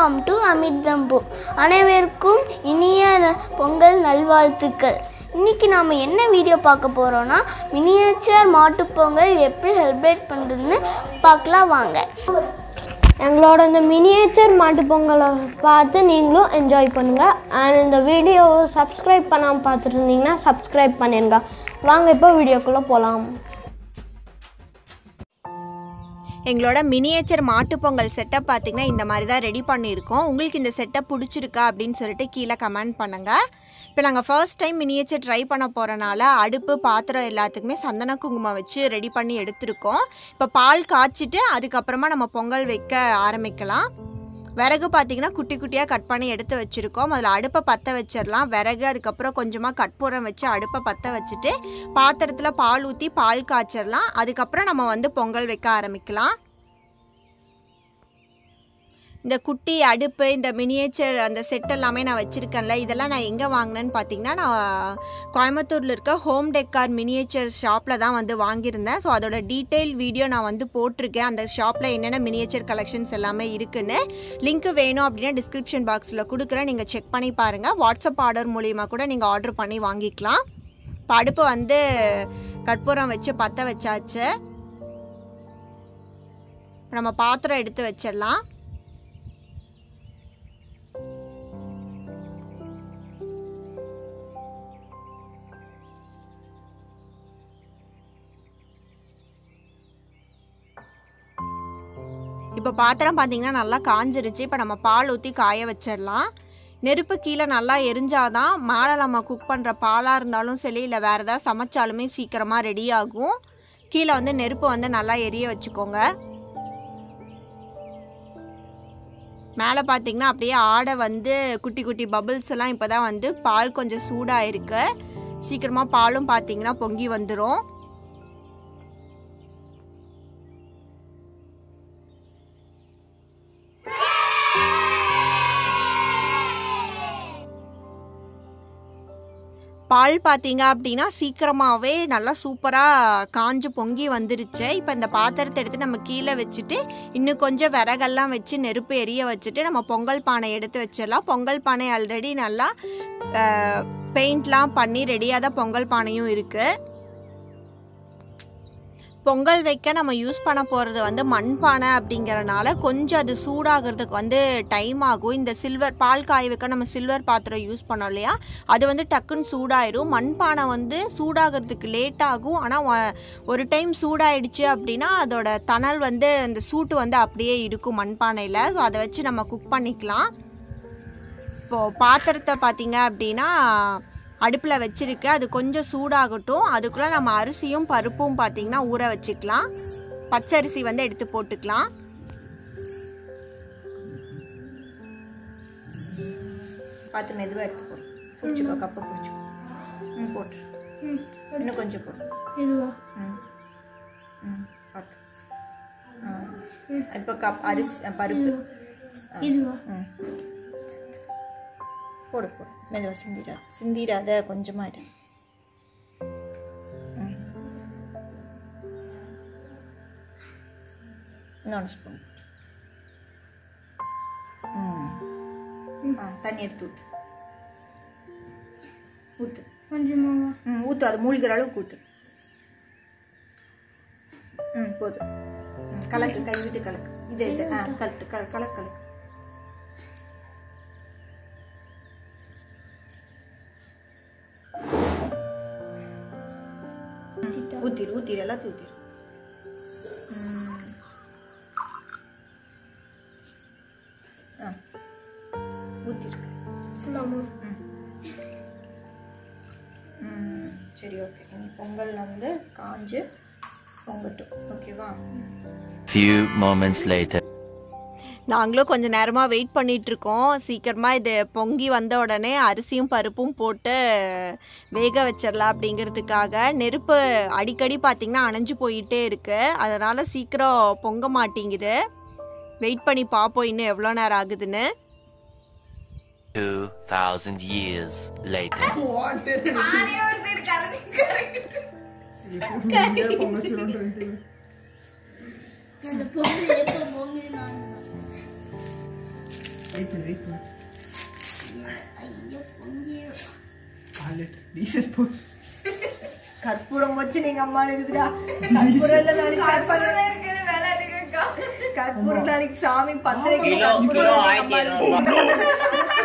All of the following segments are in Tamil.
வெல்கம் டு அமிர்தம்பு அனைவருக்கும் இனிய ந- பொங்கல் நல்வாழ்த்துக்கள் இன்னைக்கு நாம் என்ன வீடியோ பார்க்க போகிறோன்னா மினியேச்சர் மாட்டுப் பொங்கல் எப்படி செலிப்ரேட் பண்ணுறதுன்னு பார்க்கலாம் வாங்க எங்களோட இந்த மினியேச்சர் மாட்டுப் பொங்கலை பார்த்து நீங்களும் என்ஜாய் பண்ணுங்கள் அண்ட் இந்த வீடியோவை சப்ஸ்கிரைப் பண்ணாமல் பார்த்துட்டு இருந்தீங்கன்னா சப்ஸ்கிரைப் பண்ணிருங்க வாங்க இப்போ வீடியோக்குள்ளே போகலாம் எங்களோட மினியேச்சர் மாட்டுப்பொங்கல் செட்டப் பார்த்தீங்கன்னா இந்த மாதிரி தான் ரெடி பண்ணியிருக்கோம் உங்களுக்கு இந்த செட்டப் பிடிச்சிருக்கா அப்படின்னு சொல்லிட்டு கீழே கமெண்ட் பண்ணுங்கள் இப்போ நாங்கள் ஃபர்ஸ்ட் டைம் மினியேச்சர் ட்ரை பண்ண போகிறனால அடுப்பு பாத்திரம் எல்லாத்துக்குமே சந்தன குங்குமம் வச்சு ரெடி பண்ணி எடுத்திருக்கோம் இப்போ பால் காய்ச்சிட்டு அதுக்கப்புறமா நம்ம பொங்கல் வைக்க ஆரம்பிக்கலாம் விறகு பார்த்தீங்கன்னா குட்டி குட்டியாக கட் பண்ணி எடுத்து வச்சுருக்கோம் அதில் அடுப்பை பற்ற வச்சிடலாம் விறகு அதுக்கப்புறம் கொஞ்சமாக கற்பூரம் வச்சு அடுப்பை பற்ற வச்சுட்டு பாத்திரத்தில் பால் ஊற்றி பால் காய்ச்சிடலாம் அதுக்கப்புறம் நம்ம வந்து பொங்கல் வைக்க ஆரம்பிக்கலாம் இந்த குட்டி அடுப்பு இந்த மினியேச்சர் அந்த செட் எல்லாமே நான் வச்சுருக்கேன்ல இதெல்லாம் நான் எங்கே வாங்கினேன்னு பார்த்தீங்கன்னா நான் கோயம்புத்தூரில் இருக்க ஹோம் டெக்கார் மினியேச்சர் ஷாப்பில் தான் வந்து வாங்கியிருந்தேன் ஸோ அதோட டீட்டெயில் வீடியோ நான் வந்து போட்டிருக்கேன் அந்த ஷாப்பில் என்னென்ன மினியேச்சர் கலெக்ஷன்ஸ் எல்லாமே இருக்குன்னு லிங்க் வேணும் அப்படின்னா டிஸ்கிரிப்ஷன் பாக்ஸில் கொடுக்குறேன் நீங்கள் செக் பண்ணி பாருங்கள் வாட்ஸ்அப் ஆர்டர் மூலிமா கூட நீங்கள் ஆர்டர் பண்ணி வாங்கிக்கலாம் இப்போ அடுப்பு வந்து கற்பூரம் வச்சு பற்ற வச்சாச்சு இப்போ நம்ம பாத்திரம் எடுத்து வச்சிடலாம் இப்போ பாத்திரம் பார்த்தீங்கன்னா நல்லா காஞ்சிருச்சு இப்போ நம்ம பால் ஊற்றி காய வச்சிடலாம் நெருப்பு கீழே நல்லா எரிஞ்சாதான் மேலே நம்ம குக் பண்ணுற பாலாக இருந்தாலும் சரி இல்லை வேறு ஏதாவது சமைச்சாலுமே சீக்கிரமாக ரெடி ஆகும் கீழே வந்து நெருப்பு வந்து நல்லா எரிய வச்சுக்கோங்க மேலே பார்த்தீங்கன்னா அப்படியே ஆடை வந்து குட்டி குட்டி பபிள்ஸ் எல்லாம் இப்போ தான் வந்து பால் கொஞ்சம் சூடாக இருக்கு சீக்கிரமாக பாலும் பார்த்தீங்கன்னா பொங்கி வந்துடும் பால் பார்த்தீங்க அப்படின்னா சீக்கிரமாகவே நல்லா சூப்பராக காஞ்சு பொங்கி வந்துருச்சு இப்போ இந்த பாத்திரத்தை எடுத்து நம்ம கீழே வச்சுட்டு இன்னும் கொஞ்சம் விறகெல்லாம் வச்சு நெருப்பு எரிய வச்சுட்டு நம்ம பொங்கல் பானை எடுத்து வச்சிடலாம் பொங்கல் பானை ஆல்ரெடி நல்லா பெயிண்ட்லாம் பண்ணி ரெடியாக தான் பொங்கல் பானையும் இருக்குது பொங்கல் வைக்க நம்ம யூஸ் பண்ண போகிறது வந்து மண்பானை அப்படிங்கறனால கொஞ்சம் அது சூடாகிறதுக்கு வந்து டைம் ஆகும் இந்த சில்வர் பால் காய வைக்க நம்ம சில்வர் பாத்திரம் யூஸ் பண்ணோம் இல்லையா அது வந்து டக்குன்னு சூடாயிடும் மண்பானை வந்து சூடாகிறதுக்கு லேட் ஆகும் ஆனால் ஒரு டைம் சூடாயிடுச்சு அப்படின்னா அதோட தணல் வந்து அந்த சூட்டு வந்து அப்படியே இருக்கும் மண்பானையில் ஸோ அதை வச்சு நம்ம குக் பண்ணிக்கலாம் இப்போது பாத்திரத்தை பார்த்தீங்க அப்படின்னா அடுப்பில் வச்சிருக்கு அது கொஞ்சம் சூடாகட்டும் அதுக்குள்ளே நம்ம அரிசியும் பருப்பும் பார்த்தீங்கன்னா ஊற வச்சுக்கலாம் பச்சரிசி வந்து எடுத்து போட்டுக்கலாம் பார்த்து மெதுவாக எடுத்து போடு பிடிச்சிக்கோ கப்பை பிடிச்சிக்கோ ம் போட்டு இன்னும் கொஞ்சம் போடு இதுவா ம் ம் பார்த்து ஆ இப்போ கப் அரிசி அ, பருப்பு இதுவா ம் போடு போடு மெதுவாக சிந்திடாத சிந்திடாத கொஞ்சமாக இரு ம். இன்னொன்று ஸ்பூன் ம் ஆ தண்ணி எடுத்து ஊற்று ஊற்று கொஞ்சமாவா ம் ஊற்று அது மூழ்கிற அளவுக்கு ஊற்று ம் போதும் ம், கலக்கு கை விட்டு கலக்கு இது இது ஆ கலட்டு கல கலக்கு கலக்கு ஊத்திரு ஊத்திரு எல்லாத்தையும் ஊத்திரு ம். ஆ ஊத்திரு ஃபுல்லாமா ம் சரி ஓகே இனி பொங்கல் வந்து காஞ்சு பொங்கட்டும் ஓகேவா Few moments later. நாங்களும் கொஞ்சம் நேரமாக வெயிட் பண்ணிட்டு இருக்கோம் சீக்கிரமாக இது பொங்கி வந்த உடனே அரிசியும் பருப்பும் போட்டு வேக வச்சிடலாம் அப்படிங்கிறதுக்காக நெருப்பு அடிக்கடி பார்த்திங்கன்னா அணைஞ்சு போயிட்டே இருக்கு அதனால் சீக்கிரம் பொங்க மாட்டேங்குது வெயிட் பண்ணி பார்ப்போம் இன்னும் எவ்வளோ நேரம் ஆகுதுன்னு 2000 years later. டீசல் போச்சு கற்பூரம் வச்சு நீங்க அம்மா இருக்குதுடா கற்பூரம் இல்ல நாளைக்கு கற்பூரம் கற்பூரம் நாளைக்கு சாமி பத்திரிக்கை கிலோ கிலோ ஆயிரத்தி இரநூறுபா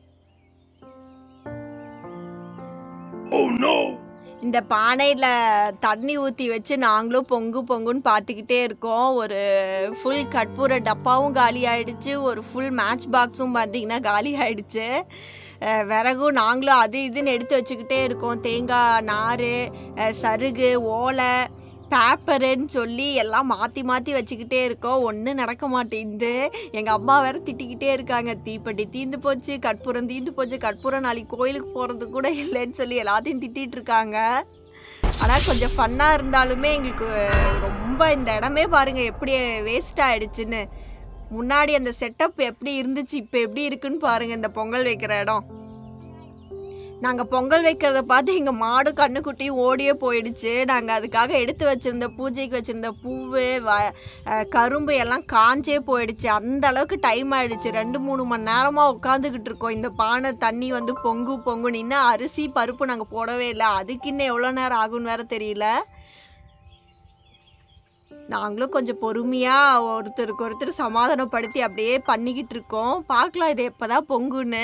இந்த பானையில் தண்ணி ஊற்றி வச்சு நாங்களும் பொங்கு பொங்குன்னு பார்த்துக்கிட்டே இருக்கோம் ஒரு ஃபுல் கற்பூர டப்பாவும் காலி ஆயிடுச்சு ஒரு ஃபுல் மேட்ச் பாக்ஸும் பார்த்தீங்கன்னா காலி ஆயிடுச்சு அஹ் விறகும் நாங்களும் அது இதுன்னு எடுத்து வச்சுக்கிட்டே இருக்கோம் தேங்காய் நார் அஹ் சருகு ஓலை பேப்பருன்னு சொல்லி எல்லாம் மாற்றி மாற்றி வச்சுக்கிட்டே இருக்கோம் ஒன்றும் நடக்க மாட்டேங்குது எங்கள் அம்மா வேற திட்டிக்கிட்டே இருக்காங்க தீப்பெட்டி தீந்து போச்சு கற்பூரம் தீந்து போச்சு கற்பூரம் நாளைக்கு கோயிலுக்கு போகிறது கூட இல்லைன்னு சொல்லி எல்லாத்தையும் திட்டிகிட்டு இருக்காங்க ஆனால் கொஞ்சம் ஃபன்னாக இருந்தாலுமே எங்களுக்கு ரொம்ப இந்த இடமே பாருங்கள் எப்படி வேஸ்ட் ஆயிடுச்சுன்னு முன்னாடி அந்த செட்டப் எப்படி இருந்துச்சு இப்போ எப்படி இருக்குன்னு பாருங்கள் இந்த பொங்கல் வைக்கிற இடம் நாங்கள் பொங்கல் வைக்கிறத பார்த்து எங்கள் மாடு கண்ணுக்குட்டியும் ஓடியே போயிடுச்சு நாங்கள் அதுக்காக எடுத்து வச்சுருந்த பூஜைக்கு வச்சுருந்த பூவு வ அஹ் கரும்பு எல்லாம் காஞ்சே போயிடுச்சு அந்த அளவுக்கு டைம் ஆயிடுச்சு ரெண்டு மூணு மணி நேரமாக உட்காந்துக்கிட்டு இருக்கோம் இந்த பானை தண்ணி வந்து பொங்கு பொங்குன்னு இன்னும் அரிசி பருப்பு நாங்கள் போடவே இல்லை அதுக்கு இன்னும் எவ்வளோ நேரம் ஆகும்னு வேற தெரியல நாங்களும் கொஞ்சம் பொறுமையாக ஒருத்தருக்கு ஒருத்தர் சமாதானப்படுத்தி அப்படியே பண்ணிக்கிட்டு இருக்கோம் பார்க்கலாம் இது எப்போதான் பொங்குன்னு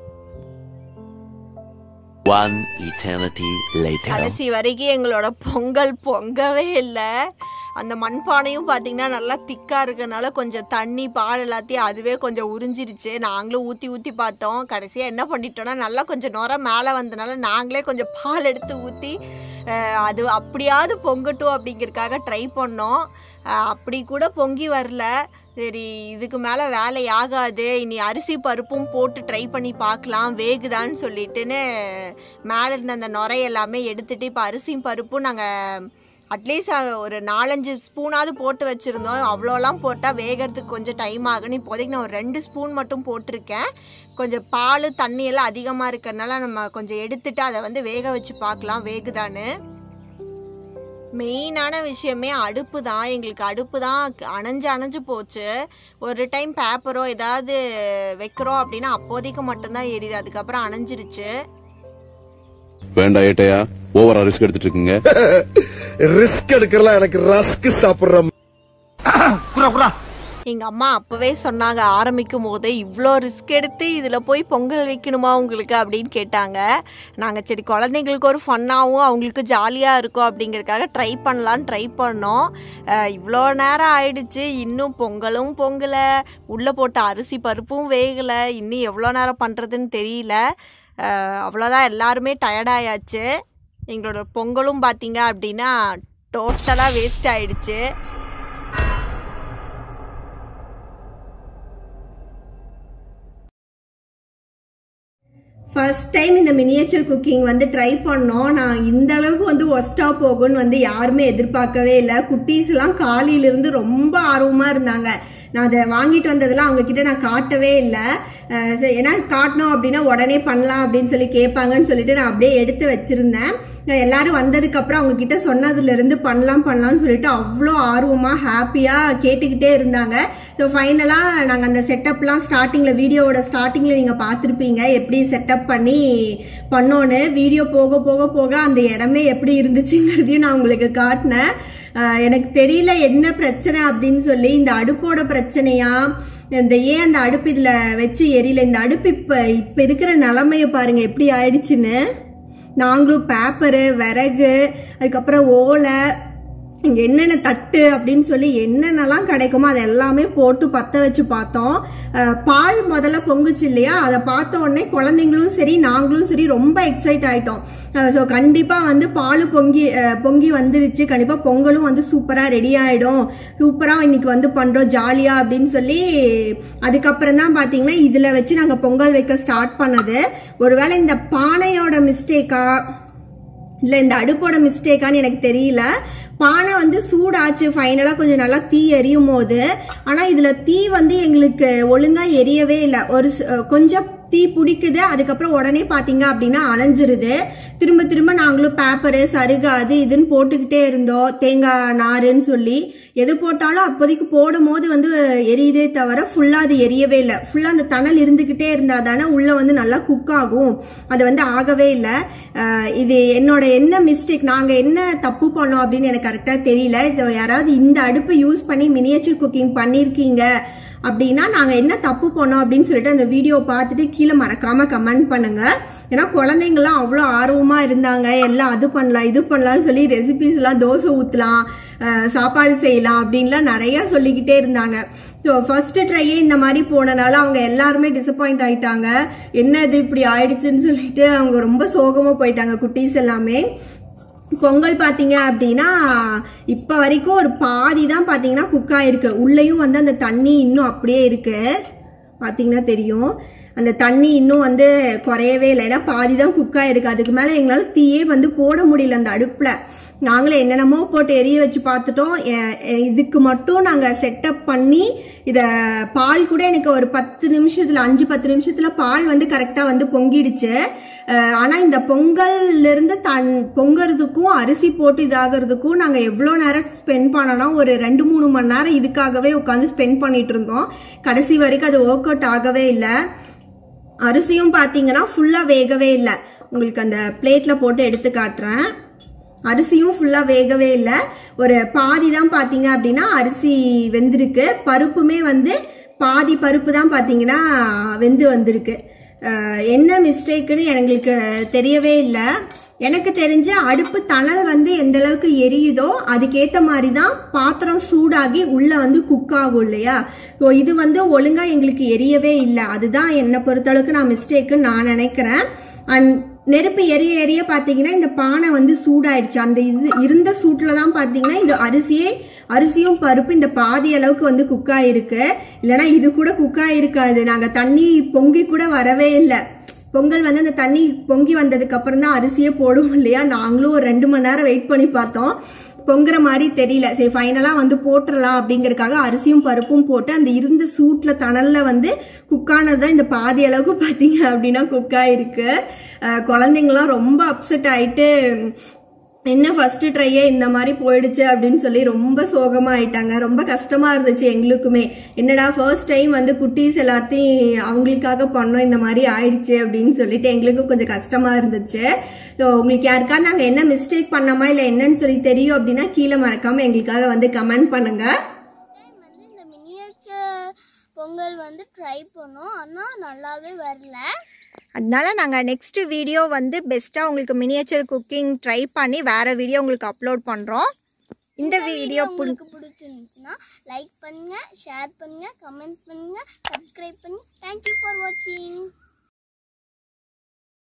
One eternity later. கடைசி வரைக்கும் எங்களோட பொங்கல் பொங்கவே இல்லை அந்த மண்பானையும் பார்த்தீங்கன்னா நல்லா திக்காக இருக்கனால கொஞ்சம் தண்ணி பால் எல்லாத்தையும் அதுவே கொஞ்சம் உறிஞ்சிருச்சு நாங்களும் ஊற்றி ஊற்றி பார்த்தோம் கடைசியாக என்ன பண்ணிட்டோம்னா நல்லா கொஞ்சம் நுர மேலே வந்தனால நாங்களே கொஞ்சம் பால் எடுத்து ஊற்றி அது அப்படியாவது பொங்கட்டும் அப்படிங்கிறதுக்காக ட்ரை பண்ணோம் அஹ், அப்படி கூட பொங்கி வரல சரி இதுக்கு மேலே வேலை ஆகாது இனி அரிசி பருப்பும் போட்டு ட்ரை பண்ணி பார்க்கலாம் வேகுதான்னு சொல்லிட்டுன்னு மேலே இருந்த அந்த நுரை எல்லாமே எடுத்துட்டு இப்போ அரிசியும் பருப்பும் நாங்கள் அட்லீஸ்ட் ஒரு நாலஞ்சு ஸ்பூனாவது போட்டு வச்சுருந்தோம் அவ்வளோலாம் போட்டால் வேகிறதுக்கு கொஞ்சம் டைம் ஆகுன்னு இப்போதைக்கு நான் ஒரு ரெண்டு ஸ்பூன் மட்டும் போட்டிருக்கேன் கொஞ்சம் பால் தண்ணி எல்லாம் அதிகமாக இருக்கிறனால நம்ம கொஞ்சம் எடுத்துட்டு அதை வந்து வேக வச்சு பார்க்கலாம் வேகுதான்னு மெயினான விஷயமே அடுப்பு தான் எங்களுக்கு அடுப்பு தான் அணைஞ்சு அணைஞ்சு போச்சு ஒரு டைம் பேப்பரோ ஏதாவது வைக்கிறோம் அப்படின்னா அப்போதைக்கு மட்டும்தான் எரியுது அதுக்கப்புறம் அணைஞ்சிருச்சு வேண்டாம் ஏட்டையா ஓவரா ரிஸ்க் எடுத்துட்டு இருக்கீங்க ரிஸ்க் எடுக்கிறலாம் எனக்கு ரஸ்க் சாப்பிடுற எங்கள் அம்மா அப்போவே சொன்னாங்க ஆரம்பிக்கும் போதே இவ்வளோ ரிஸ்க் எடுத்து இதில் போய் பொங்கல் வைக்கணுமா உங்களுக்கு அப்படின்னு கேட்டாங்க நாங்கள் சரி குழந்தைங்களுக்கு ஒரு ஃபன்னாகவும் அவங்களுக்கு ஜாலியாக இருக்கும் அப்படிங்கிறதுக்காக ட்ரை பண்ணலான்னு ட்ரை பண்ணோம் அஹ் இவ்வளோ நேரம் ஆயிடுச்சு இன்னும் பொங்கலும் பொங்கலை உள்ளே போட்ட அரிசி பருப்பும் வேகலை இன்னும் எவ்வளோ நேரம் பண்ணுறதுன்னு தெரியல அஹ் அவ்வளோதான் எல்லாருமே டயர்டாயாச்சு எங்களோட பொங்கலும் பார்த்தீங்க அப்படின்னா டோட்டலாக வேஸ்ட் ஆயிடுச்சு ஃபர்ஸ்ட் டைம் இந்த மினியேச்சர் குக்கிங் வந்து ட்ரை பண்ணோம் நான் இந்த அளவுக்கு வந்து ஒஸ்ட்டாக போகும்னு வந்து யாருமே எதிர்பார்க்கவே இல்லை குட்டீஸ் எல்லாம் காலையிலிருந்து ரொம்ப ஆர்வமாக இருந்தாங்க நான் அதை வாங்கிட்டு வந்ததெல்லாம் அவங்க கிட்ட நான் காட்டவே இல்லை அஹ் சரி, ஏன்னா காட்டணும் அப்படின்னா உடனே பண்ணலாம் அப்படின்னு சொல்லி கேட்பாங்கன்னு சொல்லிட்டு நான் அப்படியே எடுத்து வச்சிருந்தேன் நான் எல்லாரும் வந்ததுக்கு அப்புறம் அவங்க கிட்ட சொன்னதுல இருந்து பண்ணலாம் பண்ணலாம்னு சொல்லிட்டு அவ்வளோ ஆர்வமாக ஹாப்பியாக கேட்டுக்கிட்டே இருந்தாங்க ஸோ ஃபைனலாக நாங்கள் அந்த செட்டப்லாம் ஸ்டார்டிங்கில் வீடியோவோட ஸ்டார்டிங்கில் நீங்கள் பார்த்துருப்பீங்க எப்படி செட்டப் பண்ணி பண்ணோன்னு வீடியோ போக போக போக அந்த இடமே எப்படி இருந்துச்சுங்கிறதையும் நான் உங்களுக்கு காட்டினேன் அஹ் எனக்கு தெரியல என்ன பிரச்சனை அப்படின்னு சொல்லி இந்த அடுப்போட பிரச்சனையா இந்த ஏன் அந்த அடுப்பு இதில் வச்சு எரியல இந்த அடுப்பு இப்போ இப்போ இருக்கிற நிலமையை பாருங்கள் எப்படி ஆயிடுச்சுன்னு நாங்களும் பேப்பரு விறகு அதுக்கப்புறம் ஓலை இங்கே என்னென்ன தட்டு அப்படின்னு சொல்லி என்னென்னலாம் கிடைக்குமோ அது எல்லாமே போட்டு பற்ற வச்சு பார்த்தோம் அஹ் பால் முதல்ல பொங்குச்சு இல்லையா அதை பார்த்த உடனே குழந்தைங்களும் சரி நாங்களும் சரி ரொம்ப எக்ஸைட் ஆயிட்டோம் ஸோ கண்டிப்பாக வந்து பால் பொங்கி அஹ் பொங்கி வந்துருச்சு கண்டிப்பாக பொங்கலும் வந்து சூப்பராக ரெடி ஆகிடும் சூப்பராக இன்னைக்கு வந்து பண்ணுறோம் ஜாலியாக அப்படின்னு சொல்லி அதுக்கப்புறம் தான் பார்த்தீங்கன்னா இதில் வச்சு நாங்கள் பொங்கல் வைக்க ஸ்டார்ட் பண்ணது ஒருவேளை இந்த பானையோட மிஸ்டேக்கா இல்லை இந்த அடுப்போட மிஸ்டேக்கான்னு எனக்கு தெரியல பானை வந்து சூடாச்சு ஃபைனலாக கொஞ்சம் நல்லா தீ எரியும் போது ஆனால் இதில் தீ வந்து எங்களுக்கு ஒழுங்காக எரியவே இல்லை ஒரு ஸ்- கொஞ்சம் தீ பிடிக்குது அதுக்கப்புறம் உடனே பார்த்தீங்க அப்படின்னா அணைஞ்சிருது திரும்ப திரும்ப நாங்களும் பேப்பரு சருகு அது இதுன்னு போட்டுக்கிட்டே இருந்தோம் தேங்காய் நாருன்னு சொல்லி எது போட்டாலும் அப்போதைக்கு போடும் போது வந்து எரியுதே தவிர ஃபுல்லாக அது எரியவே இல்லை ஃபுல்லாக அந்த தணல் இருந்துக்கிட்டே இருந்தால் தானே உள்ளே வந்து நல்லா குக் ஆகும் அது வந்து ஆகவே இல்லை அஹ் இது என்னோட என்ன மிஸ்டேக் நாங்கள் என்ன தப்பு பண்ணோம் அப்படின்னு எனக்கு கரெக்டாக தெரியல இது யாராவது இந்த அடுப்பு யூஸ் பண்ணி மினியேச்சர் குக்கிங் பண்ணியிருக்கீங்க அப்படின்னா நாங்கள் என்ன தப்பு பண்ணோம் அப்படின்னு சொல்லிட்டு அந்த வீடியோ பார்த்துட்டு கீழே மறக்காமல் கமெண்ட் பண்ணுங்கள் ஏன்னா குழந்தைங்களாம் அவ்வளோ ஆர்வமாக இருந்தாங்க எல்லாம் அது பண்ணலாம் இது பண்ணலாம்னு சொல்லி ரெசிபிஸ்லாம் தோசை ஊற்றலாம் சாப்பாடு செய்யலாம் அப்படின்லாம் நிறையா சொல்லிக்கிட்டே இருந்தாங்க ஸோ ஃபஸ்ட்டு ட்ரையே இந்த மாதிரி போனனால அவங்க எல்லாருமே டிசப்பாயிண்ட் ஆயிட்டாங்க என்ன இது இப்படி ஆயிடுச்சுன்னு சொல்லிட்டு அவங்க ரொம்ப சோகமாக போயிட்டாங்க குட்டீஸ் எல்லாமே பொங்கல் பார்த்தீங்க அப்படின்னா இப்போ வரைக்கும் ஒரு பாதி தான் பார்த்தீங்கன்னா குக் ஆயிருக்கு உள்ளேயும் வந்து அந்த தண்ணி இன்னும் அப்படியே இருக்கு பார்த்தீங்கன்னா தெரியும் அந்த தண்ணி இன்னும் வந்து குறையவே இல்லை ஏன்னா பாதி தான் குக் ஆயிருக்கு அதுக்கு மேலே எங்களால் தீயே வந்து போட முடியல அந்த அடுப்பில் நாங்களே என்னென்னமோ போட்டு எரிய வச்சு பார்த்துட்டோம் எ- எ- இதுக்கு மட்டும் நாங்கள் செட்டப் பண்ணி இதை பால் கூட எனக்கு ஒரு பத்து நிமிஷத்தில் அஞ்சு பத்து நிமிஷத்தில் பால் வந்து கரெக்டாக வந்து பொங்கிடுச்சு அஹ் ஆனா இந்த பொங்கல்ல இருந்து தன் பொங்கறதுக்கும் அரிசி போட்டு இதாகிறதுக்கும் நாங்க எவ்வளோ நேரம் ஸ்பெண்ட் பண்ணோம்னா ஒரு ரெண்டு மூணு மணி நேரம் இதுக்காகவே உட்காந்து ஸ்பெண்ட் பண்ணிட்டு இருந்தோம் கடைசி வரைக்கும் அது ஒர்க் அவுட் ஆகவே இல்லை அரிசியும் பார்த்தீங்கன்னா ஃபுல்லாக வேகவே இல்லை உங்களுக்கு அந்த பிளேட்டில் போட்டு எடுத்து காட்டுறேன் அரிசியும் ஃபுல்லாக வேகவே இல்லை ஒரு பாதி தான் பார்த்தீங்க அப்படின்னா அரிசி வெந்திருக்கு பருப்புமே வந்து பாதி பருப்பு தான் பார்த்தீங்கன்னா வெந்து வந்திருக்கு அஹ் என்ன மிஸ்டேக்குன்னு எங்களுக்கு தெரியவே இல்லை எனக்கு தெரிஞ்ச அடுப்பு தணல் வந்து எந்த அளவுக்கு எரியுதோ அதுக்கேற்ற மாதிரி தான் பாத்திரம் சூடாகி உள்ளே வந்து குக் ஆகும் இல்லையா ஸோ இது வந்து ஒழுங்காக எங்களுக்கு எரியவே இல்லை அதுதான் என்னை பொறுத்தளவுக்கு நான் மிஸ்டேக்குன்னு நான் நினைக்கிறேன் அண்ட் நெருப்பு எரிய எரிய பார்த்தீங்கன்னா இந்த பானை வந்து சூடாயிடுச்சு அந்த இது இருந்த சூட்டில் தான் பார்த்தீங்கன்னா இந்த அரிசியே அரிசியும் பருப்பு இந்த பாதி அளவுக்கு வந்து குக் ஆயிருக்கு இல்லைன்னா இது கூட குக் ஆயிருக்காது நாங்கள் தண்ணி பொங்கி கூட வரவே இல்லை பொங்கல் வந்து அந்த தண்ணி பொங்கி வந்ததுக்கு அப்புறம் தான் அரிசியே போடுவோம் இல்லையா நாங்களும் ஒரு ரெண்டு மணி நேரம் வெயிட் பண்ணி பார்த்தோம் பொங்குற மாதிரி தெரியல சரி ஃபைனலாக வந்து போட்டுடலாம் அப்படிங்கறதுக்காக அரிசியும் பருப்பும் போட்டு அந்த இருந்த சூட்டில் தணலில் வந்து குக்கானது தான் இந்த பாதி அளவுக்கு பார்த்தீங்க அப்படின்னா குக்காயிருக்கு குழந்தைங்களாம் ரொம்ப அப்செட் ஆயிட்டு என்ன ஃபர்ஸ்ட் ட்ரையே இந்த மாதிரி போயிடுச்சு அப்படின்னு சொல்லி ரொம்ப சோகமா ஆயிட்டாங்க ரொம்ப கஷ்டமா இருந்துச்சு எங்களுக்குமே என்னடா ஃபர்ஸ்ட் டைம் வந்து குட்டீஸ் எல்லாத்தையும் அவங்களுக்காக பண்ணோம் இந்த மாதிரி ஆயிடுச்சு அப்படின்னு சொல்லிட்டு எங்களுக்கும் கொஞ்சம் கஷ்டமா இருந்துச்சு ஸோ உங்களுக்கு யாருக்கா நாங்கள் என்ன மிஸ்டேக் பண்ணோமா இல்லை என்னன்னு சொல்லி தெரியும் அப்படின்னா கீழே மறக்காம எங்களுக்காக வந்து கமெண்ட் பண்ணுங்க வந்து இந்த மினியேச்சர் பொங்கல் வந்து ட்ரை பண்ணோம் ஆனால் நல்லாவே வரல அதனால நாங்கள் நெக்ஸ்ட் வீடியோ வந்து பெஸ்ட்டாக உங்களுக்கு மினியேச்சர் குக்கிங் ட்ரை பண்ணி வேறு வீடியோ உங்களுக்கு அப்லோட் பண்ணுறோம் இந்த வீடியோ பிடி உங்களுக்கு பிடிச்சிருந்துச்சுன்னா லைக் பண்ணுங்க ஷேர் பண்ணுங்க கமெண்ட் பண்ணுங்க சப்ஸ்கிரைப் பண்ணுங்க தேங்க்யூ ஃபார் வாட்சிங்